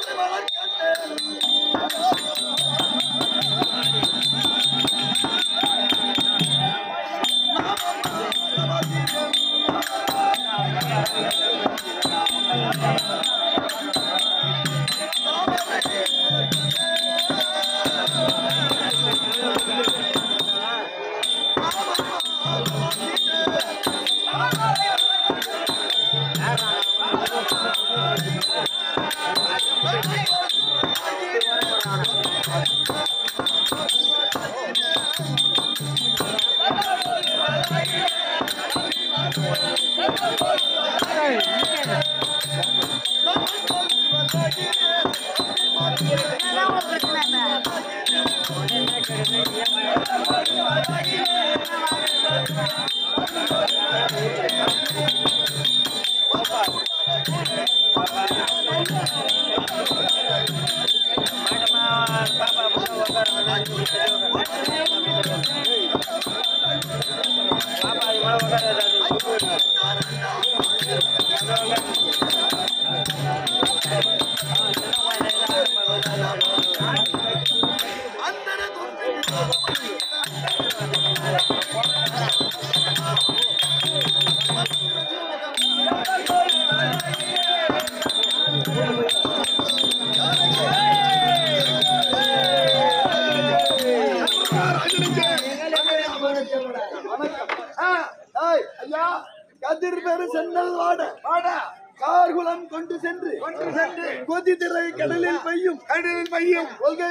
ஐயா கதிர் பெரு சென்னல் வாட வாட கார்குலம் கொண்டு சென்று கொண்டு சென்று கொதி திரை கடலில் பெய்யும் கடலில் பெய்யும் கொள்கை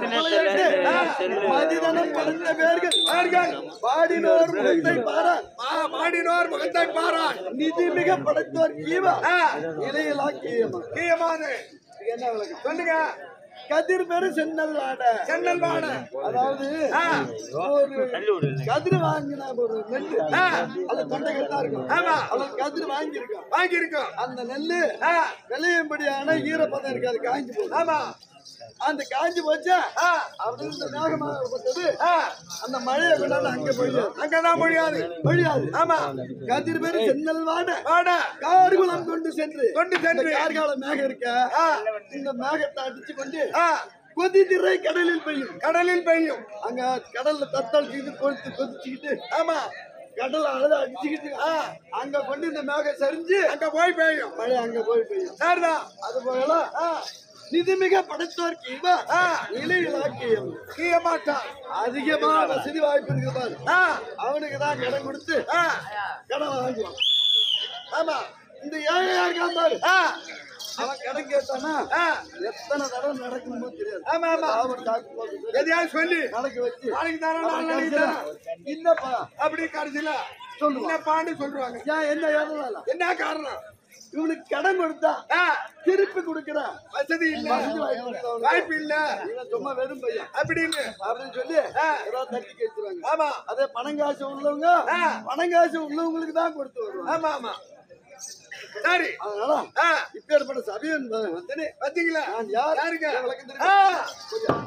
மதிதனம் படைத்த பேர்கள் பேர்கள் பாடினோர் முகத்தை பாரார் பாடினோர் முகத்தை பாரார் நிதி மிக படைத்தோர் கீவா இலையிலா கீயமா கீயமானு என்ன விளக்கம் சொல்லுங்க கதிர் பெரு சென்னல் வாட சென்னல் வாட அதாவது ஒரு கதிர் வாங்கின ஒரு நெல்லு அது தொண்டைகள் தான் இருக்கும் ஆமா அது கதிர் வாங்கி இருக்கோம் வாங்கி இருக்கோம் அந்த நெல்லு விளையும்படியான ஈரப்பதம் இருக்காது காஞ்சி போகுது ஆமா அந்த காஞ்சி போச்சா அப்படி இந்த மேகமாகப்பட்டது அந்த மழையை கொண்டாந்து அங்க பொழியாது அங்கதான் பொழியாது பொழியாது ஆமா கதிர் பேரு சென்னல் வாட வாட கார்குலம் கொண்டு சென்று கொண்டு சென்று கார்கால மேகம் இருக்க இந்த மேகத்தை அடிச்சு கொண்டு கொதி திரை கடலில் பெய்யும் கடலில் பெய்யும் அங்க கடல்ல தத்தல் செய்து கொளுத்து கொதிச்சுக்கிட்டு ஆமா கடல் அழுத அடிச்சுக்கிட்டு அங்க கொண்டு இந்த மேகம் சரிஞ்சு அங்க போய் பெய்யும் மழை அங்க போய் பெய்யும் சரிதான் அது போகலாம் நிதிமிக படைத்தோர்க்கு இவ இலையிலாக்கியம் கீய மாட்டான் அதிகமா வசதி வாய்ப்பு இருக்கு பாரு அவனுக்கு தான் கடன் கொடுத்து கடன் வாங்குவான் ஆமா இந்த ஏழையா இருக்கான் பாரு அவன் கடன் கேட்டானா எத்தனை தடவை நடக்குமோ தெரியாது ஆமா ஆமா அவன் டாக்டர் எதையாவது சொல்லி நடக்க வச்சு நாளைக்கு தரேன் இல்லப்பா அப்படி கடைசியில சொல்லுவான் என்னப்பான்னு சொல்லுவாங்க ஏன் என்ன எதனால என்ன காரணம் இவனுக்கு கடன் கொடுத்தா திருப்பி கொடுக்கிறான் வசதி இல்ல வாய்ப்பு இல்ல இவன் சும்மா வெறும் பையன் அப்படின்னு அப்படின்னு சொல்லி ஏதாவது தட்டி கேட்டுருவாங்க ஆமா அதே பணம் காசு உள்ளவங்க பணம் காசு உள்ளவங்களுக்கு தான் கொடுத்து வருவாங்க ஆமா ஆமா சரி அதனால இப்பேற்பட்ட சபையன் வந்தனே பாத்தீங்களா நான் யார் யாருங்க விளக்கம் தெரியும்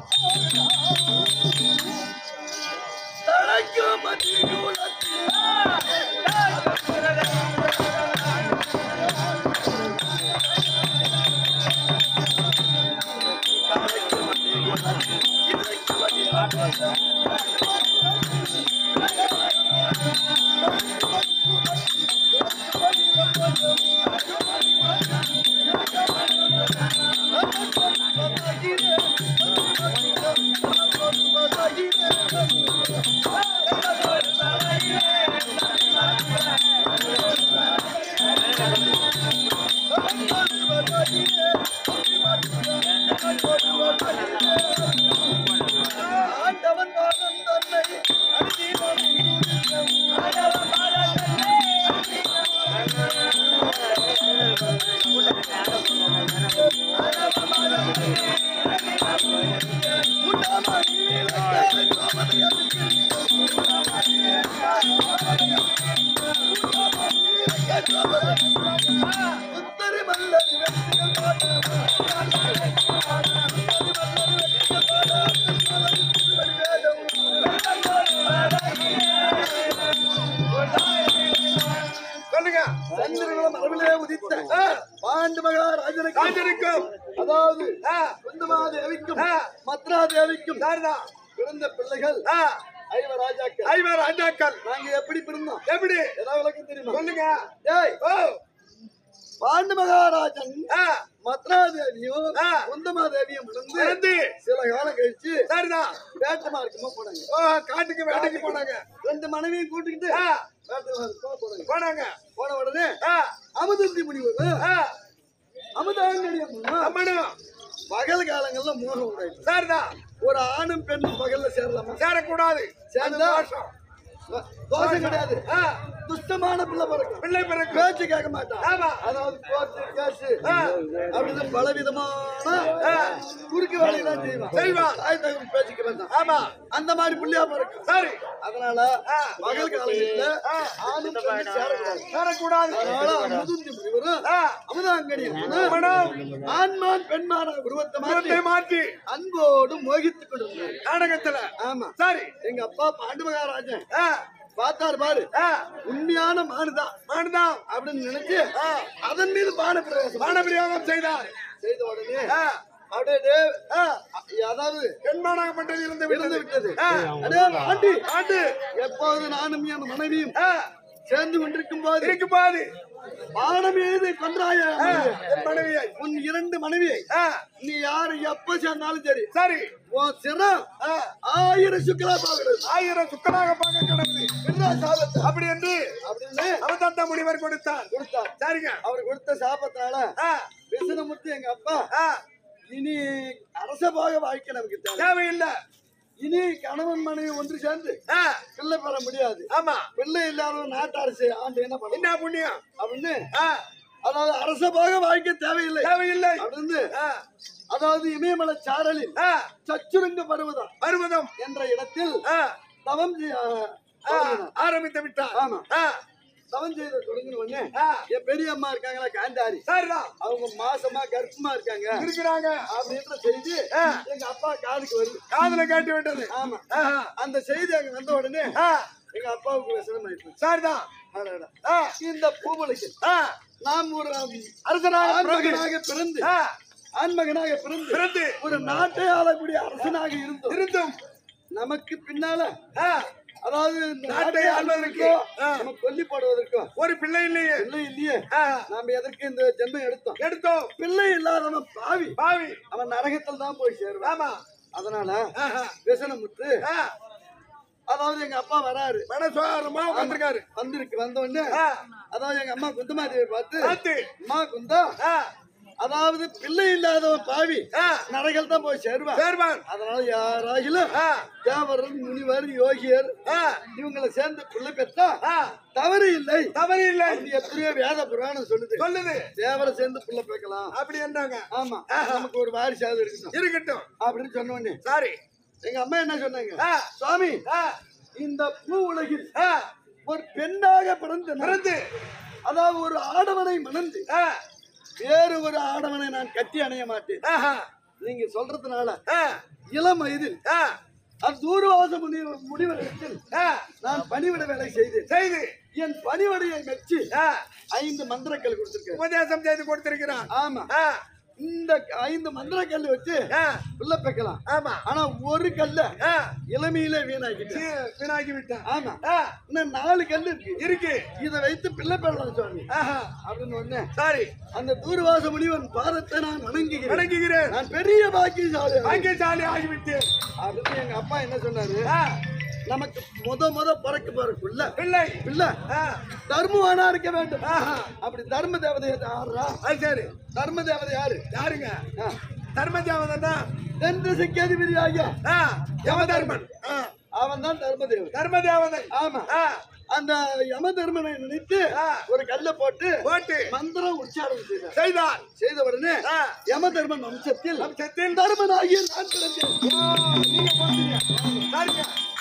தழைக்கும் மதியுலத்தில் ஆண்டவன் வானம் தன்னை உத்தரி மல்லது வெற்றிகள் சொல்லுங்க சந்திரகுல மரபிலே உதித்த பாண்டு மகாராஜனுக்கு ராஜனுக்கும் அதாவது ஆ, குந்தமாதேவிக்கும் ஆ. மத்ராதேவிக்கும் சரிதான் பிறந்த பிள்ளைகள் ஆ, ஐவ ராஜாக்கள் ஐவர் ராஜாக்கள் நாங்க எப்படி பிறந்தோம் எப்படி ஏதாவது விளக்கம் தெரியுமா சொல்லுங்க ஏய் ஓ பாண்டு மகாராஜன் ஆ, மத்ராதேவியும் ஆ. குந்தமாதேவியும் பிறந்து பிறந்து சில காலம் கழிச்சு சரிதான் வேட்ட மார்க்கமா போனாங்க ஓ காட்டுக்கு வேட்டைக்கு போனாங்க ரெண்டு மனைவியும் கூட்டிக்கிட்டு ஆ, வேட்ட மார்க்கமா போனாங்க போனாங்க போன உடனே ஆ, அமுதந்தி முனிவர் ஆ, அமுதாங்கடி அம்மா அம்மனும் பகல் காலங்கள்ல மோகம் உண்டாயிடுச்சு சரிதான் ஒரு ஆணும் பெண்ணும் பகல்ல சேரலாமா சேரக்கூடாது சேர்ந்தா தோஷம். தோஷம் கிடையாது ஆ, துஷ்டமான பிள்ளை பிறக்கும் பிள்ளை பிறகு பேச்சு கேட்க மாட்டான் ஆமா அதாவது கோர்ட்டு கேசு ஆ, அப்படின்னு பலவிதமான குறுக்கு வேலையெல்லாம் செய்வான் செய்வான். தாய் தகவல் பேச்சுக்க வேண்டாம் ஆமா அந்த மாதிரி புள்ளியா பிறக்கும் சரி அதனால ஆ. பகல் காலங்கள்ல ஆணும் பெண்ணும் சேரக்கூடாது சேரக்கூடாது அதனால அமுதந்தி முனிவரும் ஆ, அமுதாங்கடி அம்மனும் ஆண்மான் பெண்மான உருவத்தை முகத்தை மாற்றி மாற்றி அன்போடு மோகித்துக் கொண்டிருந்தார் நாடகத்துல ஆமா சரி எங்க அப்பா பாண்டு மகாராஜன் ஆ, பார்த்தாரு பாரு ஆ, உண்மையான மானுதான் மானுதான் அப்படின்னு நினைச்சு ஆ, அதன் மீது பான பிரவேசம் வானபிரியோகம் செய்தார் செய்த உடனே ஆ, அப்படியே டே- ஆ, அதாவது பெண்மானாகப்பட்டது இருந்து இருந்து விட்டது விட்டது ஆ, அடே ஆண்டி ஆண்டு எப்போது நானும் என் மனைவியும் ஆ, சேர்ந்து கொண்டிருக்கும் போது இருக்கு பாது பானம் எழுதி கொன்றாய ஆ, என் மனைவியை உன் இரண்டு மனைவியை ஆ, நீ யாரு எப்ப சேர்ந்தாலும் சரி சரி உன் சிரம் ஆ, ஆயிரம் சுக்கலா பாக்குறது ஆயிரம் சுக்கராக பார்க்க கடவுள் சாபத்தை அப்படி என்று அப்படின்னு அவதத்த முனிவர் கொடுத்தார் கொடுத்தார் சரிங்க அவர் கொடுத்த சாபத்தினால ஆ, விசனமுத்து எங்க அப்பா ஆ, இனி அரச பாக வாழ்க்கை நமக்கு தேவை தேவையில்லை இனி கணவன் மனைவி ஒன்று சேர்ந்து ஆ, பிள்ளை பெற முடியாது ஆமா பிள்ளை இல்லாத நாட்டு அரசு ஆண்டு என்ன பண்ண என்ன புண்ணியம் அப்படின்னு ஆ, அதாவது அரச பாக வாழ்க்கை தேவையில்லை தேவையில்லை அப்படின்னு ஆ, அதாவது இமயமலை சாரலில் ஆ, சச்சுருங்க பருவதம் பருவதம் என்ற இடத்தில் ஆ, தவம் செய்ய- ஆ, தொடங்கினார். ஆரம்பித்து விட்டார் ஆமா ஆ, தவம் செய்த தொடங்கின உடனே ஆ, என் பெரிய அம்மா இருக்காங்களா காந்தாரி சரிதான் அவங்க மாசமா கர்ப்பமா இருக்காங்க இருக்கிறாங்க அப்படின்ற செய்தி ஆ. எங்க அப்பா காதுக்கு வருது காதுல கேட்டு விட்டது ஆமா ஆஹா, அந்த செய்தி அங்க வந்த உடனே ஆ, எங்க அப்பாவுக்கு விசனம் ஆயிடுச்சு சரிதான் அடடா. ஆ, இந்த பூமலைக்கு ஆ, நாம் ஒரு அரசனாக பிறகு, ஆண்மகனாக பிறந்து ஆ, ஆண்மகனாக பிறந்து பிறந்து ஒரு நாட்டை ஆளக்கூடிய அரசனாக இருந்தோம் இருந்தும் நமக்கு பின்னால ஆ, அதாவது இந்த நாட்டை நாட்டை ஆள்வதற்கு, ஆள்வதற்கோ ஆ. நம்ம கொல்லி போடுவதற்கும் ஒரு பிள்ளை இல்லையே பிள்ளை இல்லையே ஆ, நாம எதற்கு இந்த ஜென்மம் எடுத்தோம் எடுத்தோம் பிள்ளை இல்லாதவன் பாவி பாவி அவன் நரகத்தில் தான் போய் சேருவான் ஆமா அதனால ஆஹா, விசனமுத்து ஆ, அதாவது எங்க அப்பா வராரு மனசுவாரமா வந்திருக்காரு வந்திருக்கு வந்த உடனே ஆ, அதாவது எங்க அம்மா குந்தமாதேவி பார்த்து பார்த்து அம்மா குந்தா ஆ, அதாவது பிள்ளை இல்லாதவன் பாவி ஆ, நரகல் தான் போய் சேருவான் சேர்வான் அதனால யாராகிலும் ஆ, தேவரர் முனிவர் யோகியர் ஆ, இவங்களை சேர்ந்து பிள்ளை பெற்றா ஆ, தவறு இல்லை தவறு இல்லை அப்படி எத்தனையோ வேத புராணம் சொல்லுது சொல்லுது தேவரை சேர்ந்து பிள்ளை பெக்கலாம் அப்படி என்றாங்க ஆமா நமக்கு ஒரு வாரிசாவது இருக்கணும் இருக்கட்டும் அப்படின்னு சொன்ன உடனே சாரி எங்க அம்மா என்ன சொன்னாங்க ஆ, சுவாமி ஆ, இந்த பூ உலகில் ஆ, ஒரு பெண்ணாக பிறந்து நான், பிறந்து அதாவது ஒரு ஆடவனை மணந்து ஆ, வேறு ஒரு ஆடவனை நான் கட்டி அணைய மாட்டேன் ஆஹா, நீங்க சொல்றதுனால ஆ, இளம் வயதில் ஆ, அந்த தூர்வாச முனிவர் முடிவெடுத்தில் ஆ, நான் பணிவிட வேலை செய்தேன் செய்து என் பணிவடையை மெச்சி ஆ, ஐந்து மந்திரக்கல் கொடுத்திருக்கேன் உபதேசம் செய்து கொடுத்திருக்கிறான் ஆமா ஆ, இந்த ஐந்து மந்திரக்கல் வச்சு ஆ, உள்ள பெக்கலாம் ஆமா ஆனா ஒரு கல்ல ஆ, இளமையிலே வீணாக்கிட்டேன் சீ- வீணாக்கி விட்டான் ஆமா ஆ, இன்னும் நாலு கல் இருக்கு இருக்கு இதை வைத்து பிள்ளை பெறலாம் சுவாமி ஆஹா, அப்படின்னு ஒண்ணு சாரி அந்த தூர்வாச முனிவன் பாதத்தை நான் வணங்குகிறேன் வணங்குகிறேன் நான் பெரிய பாக்கியசாலி பாக்கியசாலி ஆகிவிட்டேன் அப்படின்னு எங்க அப்பா என்ன சொன்னாரு ஆ, நமக்கு முத முத பிறக்க போறக்குள்ள பிள்ளை பிள்ளை ஆ, தர்மவானா இருக்க வேண்டும் ஆஹா, அப்படி தர்ம தேவதை யாரா அது சரி தர்ம தேவதை யாரு யாருங்க ஆ. தர்மஜாவதன் தான் தென் திசைக்கு அதிபதி ஐயா ஆ, யமதர்மன் ஆ, அவன் தான் தர்ம தேவதை தர்மதேவதை ஆமா ஆ, அந்த யம தர்மனை நினைத்து ஆ. ஒரு கல்லை போட்டு போட்டு மந்திரம் உச்சாரணம் செய்தார் செய்தார் செய்த உடனே ஆ, யம தர்மன் வம்சத்தில் வம்சத்தில் தர்மனாகிய நான் பிறந்தேன் ஓ, நீங்க போட்டீங்க. சரிங்க.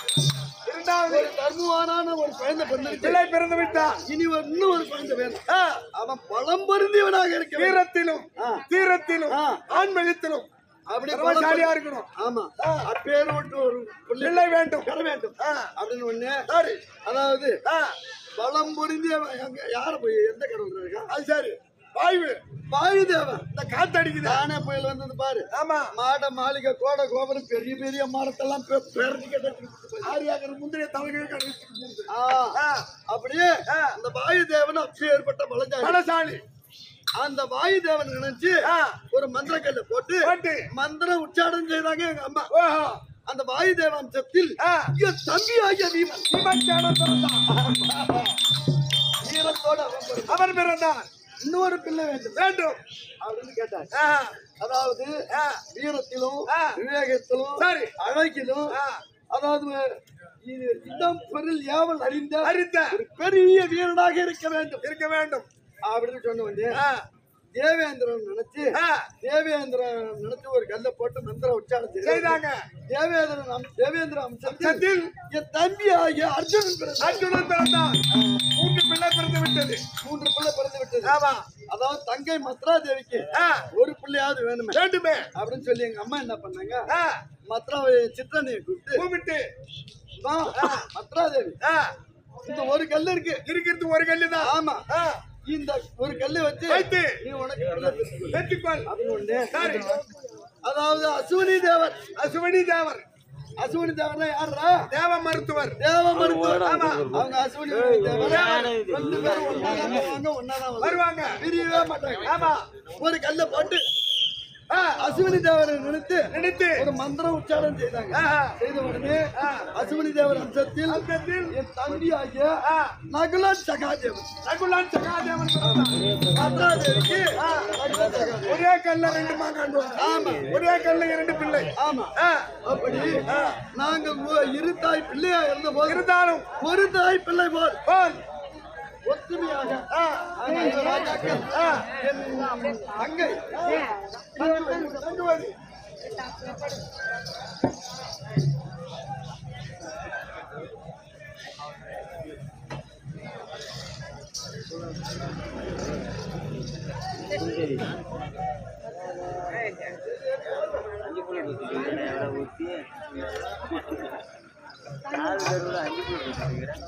இரண்டாவது ஒரு தர்மவானான ஒரு குழந்தை பிறந்திருக்கு பிள்ளை பிறந்து விட்டான் இனி ஒரு இன்னும் ஒரு குழந்தை வேணும் ஆ, அவன் பலம் பொருந்தியவனாக இருக்க வேண்டும். வீரத்திலும் ஆ. தீரத்திலும் ஆ. ஆண்மகத்திலும் அப்படி பலம் திறமைசாலியா பொரு- இருக்கணும் ஆமா அப்பேர் விட்டு ஒரு பிள்ளை பிள்ளை வேண்டும் பெற வேண்டும் ஆ, அப்படின்னு ஒண்ணு சரி அதாவது ஆ, பலம் பொருந்திய அங்க யார போய் எந்த கடவுள் இருக்கா அது சரி வாய்வு வாயு தேவன் இந்த காத்து அடிக்குது தானே புயல் வந்தது பாரு ஆமா மாட மாளிகை கோடை கோபுரம் பெரிய பெரிய மரத்தெல்லாம் பெ- பெரட்டி கட்டி ஆரியாக்கிற முந்திரிய தலைகளை கடிச்சிட்டு போகுது ஆ, அப்படியே அந்த வாயு தேவன் அப்பேற்பட்ட பலஜாரி பலசாலி அந்த வாயு தேவன் நினைச்சு ஆ. ஒரு மந்திரக்கல்ல போட்டு போட்டு மந்திரம் உச்சாரணம் செய்தாங்க எங்க அம்மா ஓஹோ அந்த வாயு தேவாம்சத்தில் ஆ. என் தம்பி ஆகிய வீமன் விமர்சனம் பிறந்தான். வீரத்தோட அவன் பிறந்தான். அவர் பிறந்தார் இன்னொரு பிள்ளை வேண்டும் வேண்டும் அப்படின்னு கேட்டார் ஆஹா. அதாவது ஆ. வீரத்திலும் ஆ. விவேகத்திலும் சரி. அழகிலும் ஆ. அதாவது இது இடம் பொருள் ஏவல் அறிந்த அறிந்த ஒரு பெரிய வீரனாக இருக்க வேண்டும் இருக்க வேண்டும் அப்படின்னு சொன்ன உடனே ஆ. தேவேந்திரன் நினைச்சு ஆ. தேவேந்திரன் நினைச்சு ஒரு கல்ல போட்டு மந்திர உச்சாரணம் செய்தாங்க. செய்தாங்க தேவேந்திரன் அம்- தேவேந்திர அம்சத்தில் அம்சத்தில் என் தம்பி ஆகிய அர்ஜுனன் பிறந்தார். அர்ஜுனன் பிறந்தார் மூன்று பிள்ளை பிறந்து விட்டது மூன்று பிள்ளை பிறந்து விட்டது ஆமா அதாவது தங்கை மத்ரா தேவிக்கு ஆ. ஒரு பிள்ளையாவது வேணுமே வேண்டுமே அப்படின்னு சொல்லி எங்க அம்மா என்ன பண்ணாங்க ஆ. மத்ராவை சித்திரனையை கூப்பிட்டு கூப்பிட்டு "வா, மத்ரா தேவி ஆ. இந்த ஒரு கல்லு இருக்கு இருக்கிறது ஒரு கல்லு தான் ஆமா ஆ. இந்த ஒரு கல்லு வச்சு வைத்து நீ உனக்கு பிள்ளை பெற்றுக்கொள். வெற்றிக்கொள் அப்படின்னு ஒண்ணு. சரி அதாவது அசுவனி தேவர் அசுவனி தேவர் அசுவனி தேவர்னா யாரா தேவ மருத்துவர் தேவ மருத்துவர் ஆமா. அவங்க அசுவனி தேவர் ரெண்டு பேரும் ஒன்னாதான் போவாங்க ஒன்னாதான் வருவாங்க. வருவாங்க பிரியவே மாட்டாங்க ஆமா ஒரு கல்ல போட்டு ஆ. அசுவனி தேவரை நினைத்து நினைத்து ஒரு மந்திரம் உச்சாரணம் செய்தாங்க ஆஹா. செய்த உடனே அசுவனி தேவர் அம்சத்தில் அம்சத்தில் என் தம்பி ஆகிய ஆ. நகுலன் சகாதேவன் ரகுலான் சகாதேவன் பிறந்தார். மத்ராதேவிக்கு நகுலன் சகாதேவன் ஒரே கல்ல ரெண்டு மாங்காண்டு ஆமா ஒரே கல்ல இரண்டு பிள்ளை ஆமா ஆ. அப்படி நாங்கள் ஒ- இரு தாய் பிள்ளையா இருந்த போது இருந்தாலும் ஒரு தாய் பிள்ளை போல் போல் ஒத்துமையாக நாங்கள் ஐவர் ராஜாக்கள் என் தங்கை தங்குவது அஞ்சு புள்ளி கொடுத்துருக்கிறேன் எவ்வளோ ஊற்றி கால் தெருவில் அஞ்சு புள்ளி கொடுத்துருக்கிறேன்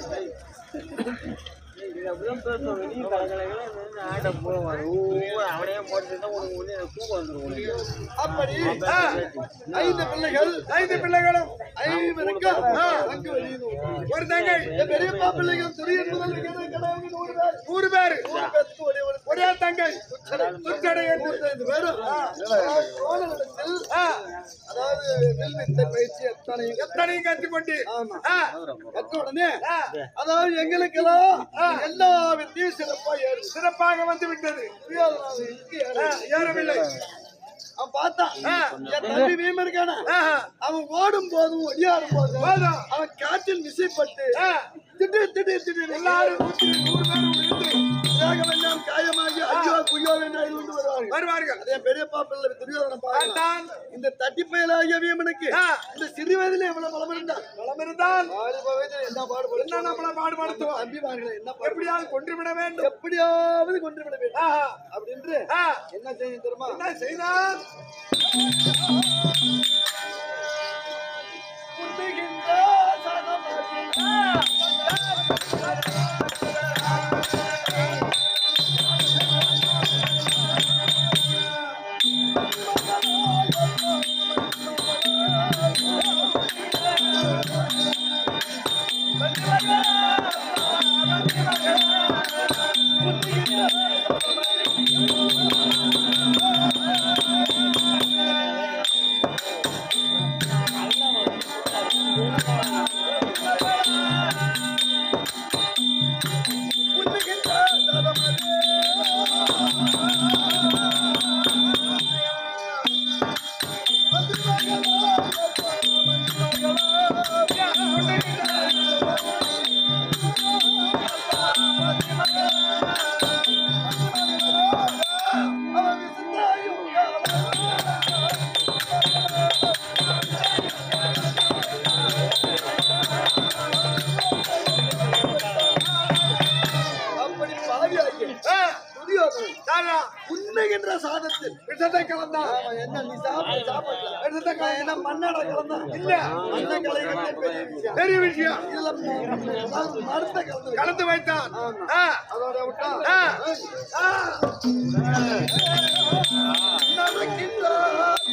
இது அப்படிதான் பேசுவோம் வெளியே கலக்கலக்கலாம் ஆட்டை போவான் ஊ அவனே போட்டுருந்தா உனக்கு உடனே எனக்கு தூக்கம் வந்துடும் உனக்கு அப்படி ஐந்து பிள்ளைகள் ஐந்து பிள்ளைகளும் ஐவருக்கும் தங்கு வெளியில் ஒன்று. ஒரு தங்கை என் பெரியப்பா பிள்ளைகள் துரியன் முதல் விகடன் கடவுள் நூறு பேர் நூறு பேரு நூறு பேருக்கு ஒரே ஒரு ஒரே தங்கை துச்சடை என்று நூத்தைந்து பேரும் அதாவது சோழனிடத்தில் ஆ. அதாவது வில்வித்தை பயிற்சி எத்தனையும் எத்தனையும் கற்றுக்கொண்டு ஆமா ஆ. கற்ற உடனே ஆ. அதாவது எங்களுக்கெல்லாம் எல்லா வித்தையும் சிறப்பா ஏறுது சிறப்பாக வந்து விட்டது புரியாதனால இங்கு ஆ, ஏறுது. ஏறவில்லை அவன் பார்த்தான் என் தம்பி பீமன் இருக்கானே ஆஹா. அவன் ஓடும் போதும் ஒடியாடும் போதும் போதும். அவன் காற்றில் விசைப்பட்டு ஆ. திடீர் திடீர் திடீர் எல்லாரும் நூற்றி நூறு பேரும் விழுந்து தேகமெல்லாம் காயமாகி ஐயோ குய்யோ என்று இருந்து வருவார்கள் வருவார்கள் அதே பெரியப்பா பிள்ளை துரியோதன பார்க்கலாம் தான் இந்த தட்டி பயலாகிய வீமனுக்கு ஆ. இந்த சிறு வயதிலே எவ்வளவு பலம் இருந்தான் பலம் இருந்தால் வாலிப வயதில் என்ன பாடுபடும் என்ன நம்மளை பாடுபடுத்துவோம் தம்பிமார்களை என்ன பாடு- எப்படியாவது கொன்றுவிட வேண்டும் எப்படியாவது கொண்டு விட வேண்டும் ஆஹா. அப்படின்று ஆ. என்ன செய்யும் தெரியுமா என்ன செய்தால் குந்துகின்ற சனமாகி சாதத்தில் விஷத்தை கலந்தான் ஆமா, என்ன நீ சாப்பிடு, சாப்பிடல. நான் என்ன மண்ணாடா கலந்தேன்? இல்ல மண்ணை கலக்கிறதே பெரிய விஷயம். பெரிய விஷயம் இதுல ம- அதாவது மருந்தை கலந்து வைக்கணும். கலந்து வைத்தான் ஆமா. ஆ, அதோட விட்டா, ஆ. ஆ. நடக்கின்றார்.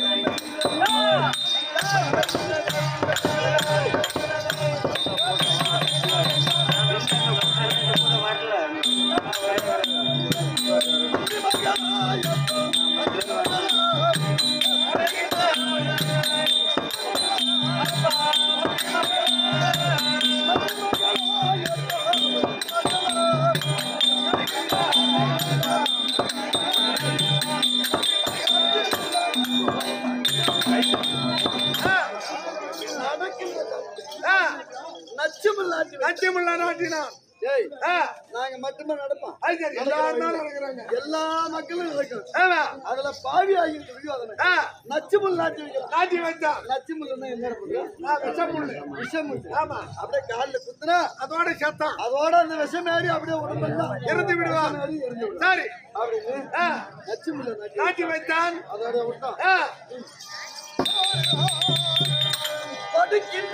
ஆ, நச்சுமில்லாட்டி வை. லட்சியமுள்ள நாட்டினான் ஏய், ஆ, நாங்க மட்டுமே நடப்போம் அது சரி எல்லாரும் தான் நடக்கிறாங்க எல்லா மக்களும் நடக்கும் ஆமா அதுல பாவி ஆகிட்டு அதனை ஆ, நச்சுமுள் நாட்டி வைக்கலாம் நாட்டி வைத்தான் நச்சுமுள்னா என்ன பண்ணுறோம் ஆ, விஷமுள்ளு விஷம் உண்டு. ஆமா அப்படியே காலில் குத்துனா அதோட செத்தான் அதோட அந்த விஷம் ஏறி அப்படியே உடம்பெல்லாம் இறந்து விடுவான் ஏறி இறந்து விடும் சரி அப்படின்னு ஆ, நச்சுமுள்ள நாட்டி நாட்டி வைத்தான் அதோட விட்டோம் ஆ, படுக்கின்ற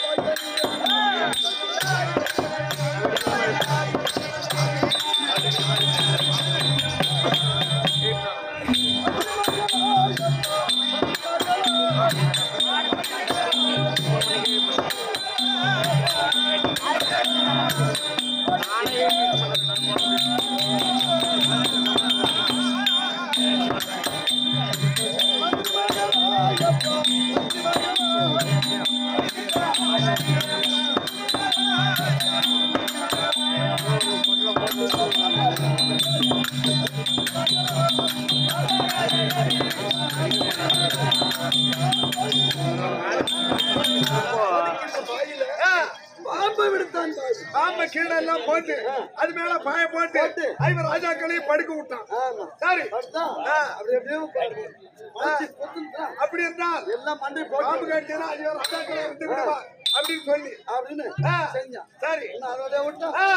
ஆ, பாம்பை விடுத்தான் பாவி. பாம்பை கீழே எல்லாம் போட்டு அது மேல பாய போட்டு போட்டு. ஐவர் ராஜாக்களையும் படுக்க விட்டான் ஆமா சரி படுத்தான். ஆ. அப்படி அப்படியே உட்கார்ந்து. மடிச்சு குத்துன்றான். அப்படி இருந்தால் எல்லாம் மண்டை பாம்பு போட்டு கடிச்சா ஐவர் ராஜாக்களை இருந்து விடுவா அப்படின்னு சொல்லி அப்படின்னு ஆ, செஞ்சான் சரி என்ன அதோட விட்டான் ஆ,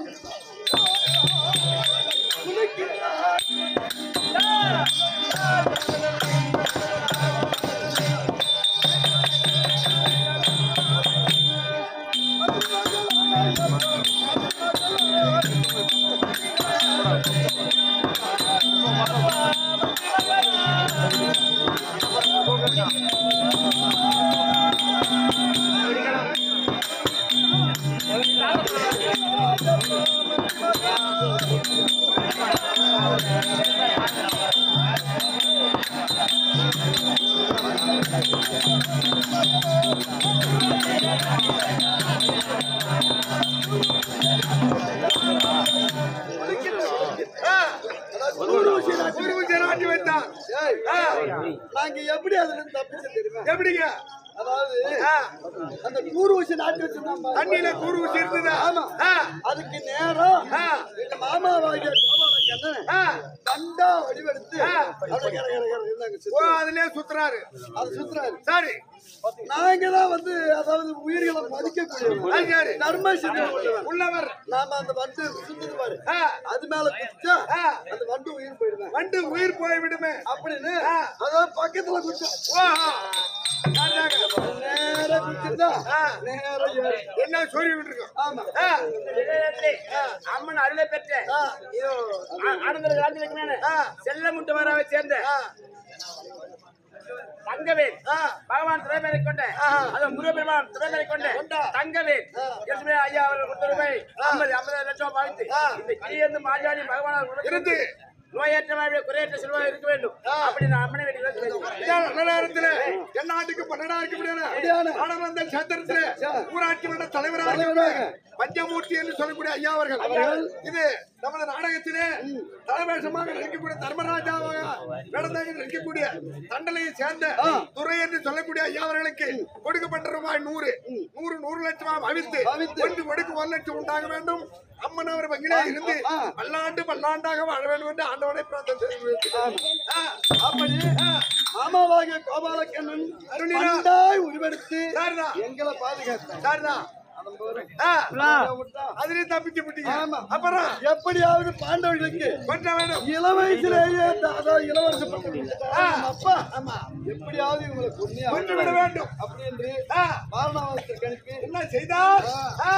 ஆ, நூறு ஊசி நாட்டி ஒரு ஊசி நாட்டி வைத்தான் ஏய், ஆ, நாங்க எப்படி அதுல இருந்து தப்பிச்சு தெரியுமா எப்படிங்க அதாவது ஆ, அந்த நூறு ஊசி நாட்டி வச்சிருந்தோம் பாரு. தண்ணியில கூறு ஊசி இருந்ததா ஆமா. ஆ, அதுக்கு நேரம் ஆ, எங்க மாமாவாகிய கோபால கண்ணன் ஆ, தண்டா வடிவெடுத்து ஆ. அப்படியே கர கர கர இருந்தாங்க ஓ சுத்து. அதுலயே சுத்துறாரு அது சுத்துறாரு சரி நாங்க தான் வந்து அதாவது உயிர்களை மதிக்கக்கூடியவங்க அது சரி தர்ம சிந்தனை உள்ளவன். உள்ளவர் நாம அந்த வண்டு சுத்துது பாரு ஆ, அது மேல குதிச்சா ஆ, அந்த வண்டு உயிர் போயிடுவேன் வண்டு உயிர் போய் விடுமே அப்படின்னு ஆ. அதாவது பக்கத்துல குத்தும் ஓ அதாங்க. நேரா குத்திருந்தா ஆ. நேரா ஏறு. என்ன சொல்லி விட்டுருக்கோம் ஆமா ஆ, அம்மன் அருளை பெற்ற ஆ. ஆனந்தர் காலத்தில் ஆ. செல்ல முட்டு வராவை சேர்ந்த ஆ, தங்கவேல் ஆ, பகவான் துறைமேலை கொண்ட அது முருகப்பெருமான் துறைமேலை கொண்ட தங்கவேல் லட்சுமி ஐயா அவர்கள் கொடுத்த ரூபாய் ஐம்பது ஐம்பது லட்சம் பாவித்து இந்த கிளியந்து மாஜாடி பகவான் இருந்து நோயற்ற வாழ்வு குறையற்ற செல்வம் இருக்க வேண்டும் அப்படி நான் அம்மனை வேண்டி சொல்லுவேன் இதான் நல்ல நேரத்துல என்னாட்டுக்கு பன்னெண்டா இருக்க முடியாது ஆனந்தன் சத்திரத்துல ஊராட்சி மன்ற தலைவராக தலைவராக. பஞ்சமூர்த்தி என்று சொல்லக்கூடிய ஐயா அவர்கள் இது நமது நாடகத்திலே தலைவேஷமாக நடிக்கக்கூடிய தர்மராஜாவாக நடந்தாக நடிக்கக்கூடிய தண்டலையை சேர்ந்த துறை என்று சொல்லக்கூடிய ஐயா அவர்களுக்கு கொடுக்கப்பட்ட ரூபாய் நூறு நூறு நூறு லட்சமா அவித்து அவித்து. ஒன்று கொடுக்கு ஒரு லட்சம் உண்டாக வேண்டும் அம்மன் அவர் வங்கிலே இருந்து ஆ. பல்லாண்டு பல்லாண்டாக வாழ வேண்டும் என்று ஆண்டவனை பிரார்த்தனை செய்கிறேன். ஆ, அப்படி மாமாவாகிய கோபாலக்கண்ணன் அருளினார். பண்டாய் உருவெடுத்து சரிதான் எங்களை பாதுகாத்தார் சரிதான் ஆ, விட்டா. அதுலயும் தப்பிச்சு விட்டீங்க ஆமா. அப்புறம் எப்படியாவது பாண்டவர்களுக்கு கொஞ்ச வேணும் இள வயசுலேயே அந்த- அதாவது இளவரச பட்டம் அப்பா ஆமா எப்படியாவது இவங்களை கொன்னே கொன்று விட ஆகணும். வேண்டும் அப்படி என்று ஆ, வாரணாவதற்கு கணக்கு என்ன செய்தார் ஆ,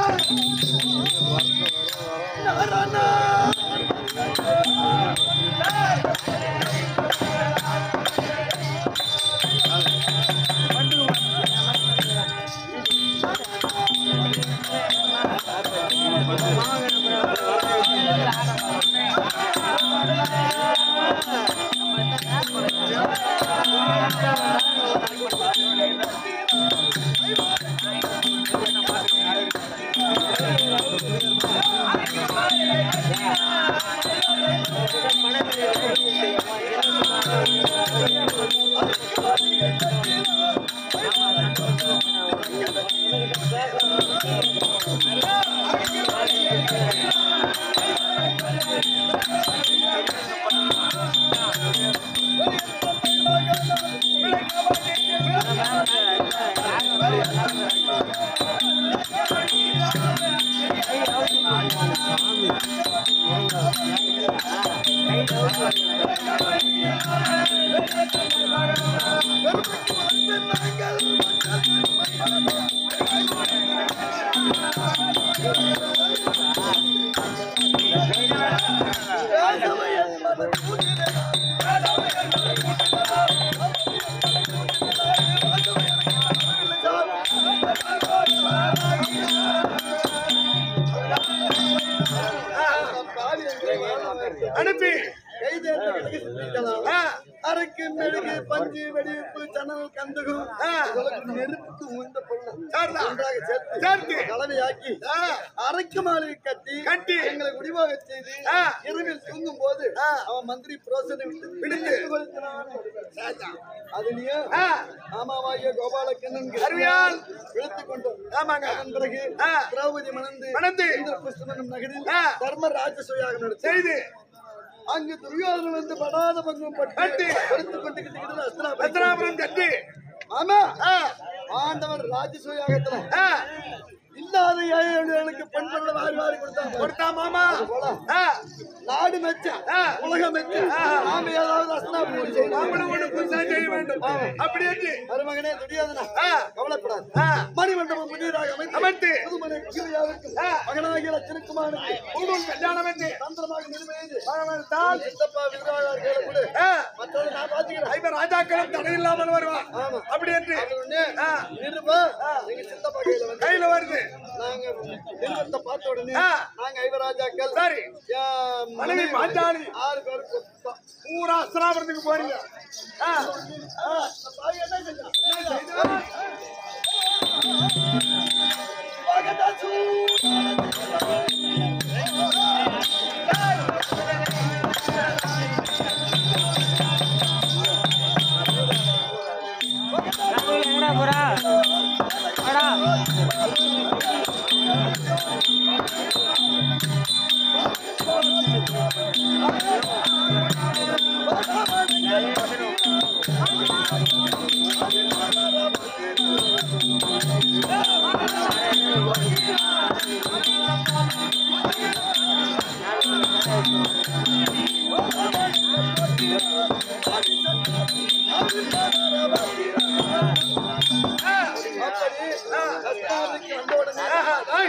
அனுப்பி கைது என்று கணக்கு செஞ்சுக்கலாம். ஆ, அரைக்கு மெழுகு பஞ்சு வெடிப்பு சணல் கந்தகம் ஆ. இதெல்லாம் நெருப்புக்கு உந்த பொருள் சரிதான். ஒன்றாக சேர்த்து சேர்த்து. கலவையாக்கி ஆ, அரைக்கு மாலை கட்டி கட்டி. எங்களை குடிவாக செய்து ஆ. இரவில் தூங்கும் போது அவன் மந்திரி புரோசனை விட்டு விடுத்து. சரிதான். அதுலயும் ஆ, ஆமாவாகிய கோபாலக்கண்ணன் அறிவியால். இழுத்துக் கொண்டோம் ஆமாங்க அதன் பிறகு ஆ. திரௌபதி மணந்து மணந்து. இந்திரபுஷ்பனும் நகரில் ஆ. தர்ம ராஜசுயாக நடத்தி செய்து அங்கு துரியோதனன் வந்து படாத பங்கம் பட்டு பட்டு. எடுத்துக் கொண்டு கிட்டத்தட்ட அஸ்திராபுரம் பத்ராபுரம் கட்டி ஆமா ஆ, ஆண்டவர் ராஜசுயாகத்துல ஆ, இல்லாத ஏழைகளுக்கு பெண் பொருளை வாரி வாரி கொடுத்தாங்க கொடுத்தா மாமா போல ஆ, நாடு மெச்ச ஆ. உலகம் மெச்ச நாம ஏதாவது அஸ்திராபுரம் செய்யணும் நாமளும் ஒண்ணு புதுசா செய்ய வேண்டும் அப்படி என்று மருமகனே துரியோதனா ஆ. கவலைப்படாது ஆ, மணிமண்டபம் புதியதாக அமைத்து அமைத்து புதுமனை புகிரியாவிற்கு ஆ. மகனாகிய லட்சணுக்குமாருக்கு உங்கள் கல்யாணம் என்று தந்திரமாக நிர்வகித்து வரவழைத்தால், சித்தப்பா விருதாளர் கையில கொடு ஆ, மற்றதை நான் பாத்துக்கிறேன் ஐவர் ராஜாக்களும் தடையில்லாமல் வருவார் ஆமா. அப்படி என்று அது ஒண்ணு ஆ. நிருபா எங்க சித்தப்பா கையில வந்து கையில வருது நாங்க நிருபத்தை பார்த்த உடனே ஆ. நாங்க ஐவராஜாக்கள் சரி என் மனைவி பாஞ்சாலி ஆறு பேரும் கொடுத்தோம். பூரா அஸ்திராபுரத்துக்கு போறீங்க ஆ, ஆ, அந்த பாவி என்ன செஞ்சான்? என்ன செய்தார்? அப்படி அஸ்தானத்துக்கு வந்த உடனே ஆஹா, ஐ.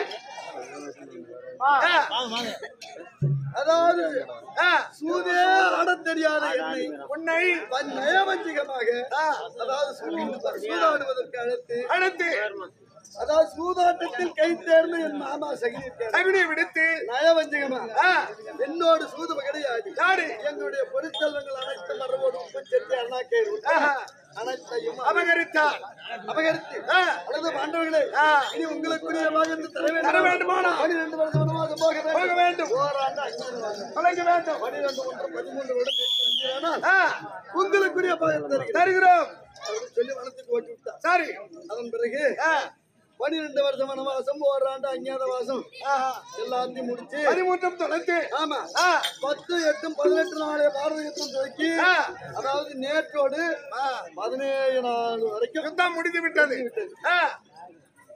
ஆ, அதாவது ஆ, சூதே ஆடத் தெரியாத என்னை உன்னை தன் நயவஞ்சகமாக ஆ, அதாவது சூது- சூதாடுவதற்கு அழைத்து அழைத்து அதாவது சூதாட்டத்தில் கை தேர்ந்து என் மாமா சகிதிருக்கிறார் தகுதி விடுத்து நயவஞ்சகமா ஆ, என்னோடு சூது கிடையாது யாரு எங்களுடைய பொருட்செல்வங்கள் அனைத்து மரபோடு உப்பச்செட்டி அண்ணாக்கயிறு ஆஹா. அனைத்தையும் அபகரித்தார் அபகரித்து ஆ, அல்லது பாண்டவர்களே ஆ. இனி உங்களுக்குரிய வாகனத்தை தர வேண்டும் தர வேண்டுமானா? பனிரெண்டு வருஷம் வனவாசம் போக வேண்டும் போக வேண்டும் ஓராண்டு அஞ்சு வாங்க தொலைக்க வேண்டும் பனிரெண்டு ஒன்று பதிமூன்று வருடம் வந்தீரானால் ஆ, உங்களுக்குரிய பாகம் தருகிறேன் தருகிறோம் அப்படின்னு சொல்லி வனத்துக்கு ஓட்டி விட்டார் சரி அதன் பிறகு ஆ, பனிரெண்டு வருஷம் வனவாசம் ஓராண்டு அஞ்ஞாத வாசம் ஆஹா. எல்லாத்தையும் முடிச்சு பதிமூன்றும் தொலைத்து ஆமா ஆ, பத்து எட்டும் பதினெட்டு நாளைய பாரத யுத்தம் துவக்கி ஆ. அதாவது நேற்றோடு பதினேழு நாள் வரைக்கும் யுத்தம் முடிந்து விட்டது ஆ,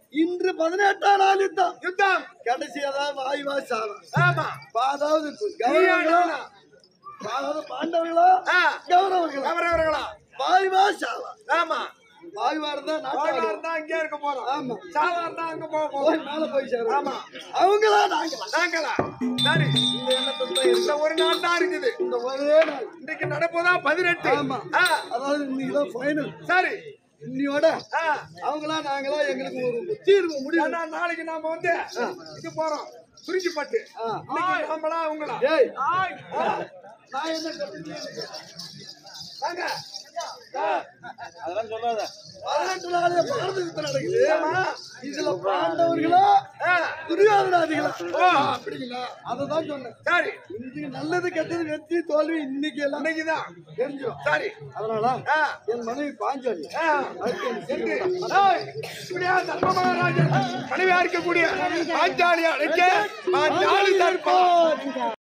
இன்று பதினெட்டாம் நாள் யுத்தம் யுத்தம் கடைசியாதான் வாயுவா சாலம் ஆமா அதாவது நீயா கௌரவர்களா நானா? அதாவது பாண்டவர்களா ஆ. கௌரவர்களா அவரவர்களா வாயுவா சாலம் ஆமா வாயுவா இருந்தா வாழ்வா நாட்டு இருந்தா இங்கே இருக்க போறோம் ஆமா. சாவா இருந்தா அங்க போக போய் போறோம் மேல போய் சேரும் ஆமா. அவங்களா நாங்க நாங்களா சரி இந்த எண்ணத்துல தான் இருக்கு. இந்த ஒரு நாள் தான் இருக்குது இந்த ஒரே நாள் இன்னைக்கு நடப்பதா பதினெட்டு ஆமா. ஆ, அதாவது இன்னைக்கு தான் ஃபைனல் சரி இன்னையோட ஆ, அவங்களா நாங்களா எங்களுக்கு ஒரு தீர்வு முடிவு ஏன்னா நாளைக்கு நாம வந்து இது போறோம் குறிஞ்சிப்பட்டு ஆ. இன்னைக்கு நாமளா அவங்களா ஏய் ஆய். ஆ, நான் என்ன கட்டுச்சு வாங்க ஆ, அதெல்லாம் சொல்லாத பதினெட்டு நாள் பாரத யுத்தம் நடக்குது ஆமா. இதுல பாண்டவர்களா ஆ, துரியோதனாதிகளா ஓ, அப்படிங்களா அததான் சொன்னேன் சரி இன்னைக்கு நல்லது கெட்டது வெற்றி தோல்வி இன்னைக்கு எல்லாம் இன்னைக்குதான் தெரிஞ்சிடும் சரி அதனால ஆ, என் மனைவி பாஞ்சாலி ஆ. அதுக்கு எனக்கு என்று, சீக்கிரம் ஏய், இப்படியா தர்ம மகாராஜன் மனைவியா இருக்கக்கூடிய பாஞ்சாலியா அழைக்க பாஞ்சாலி தர்ப்பா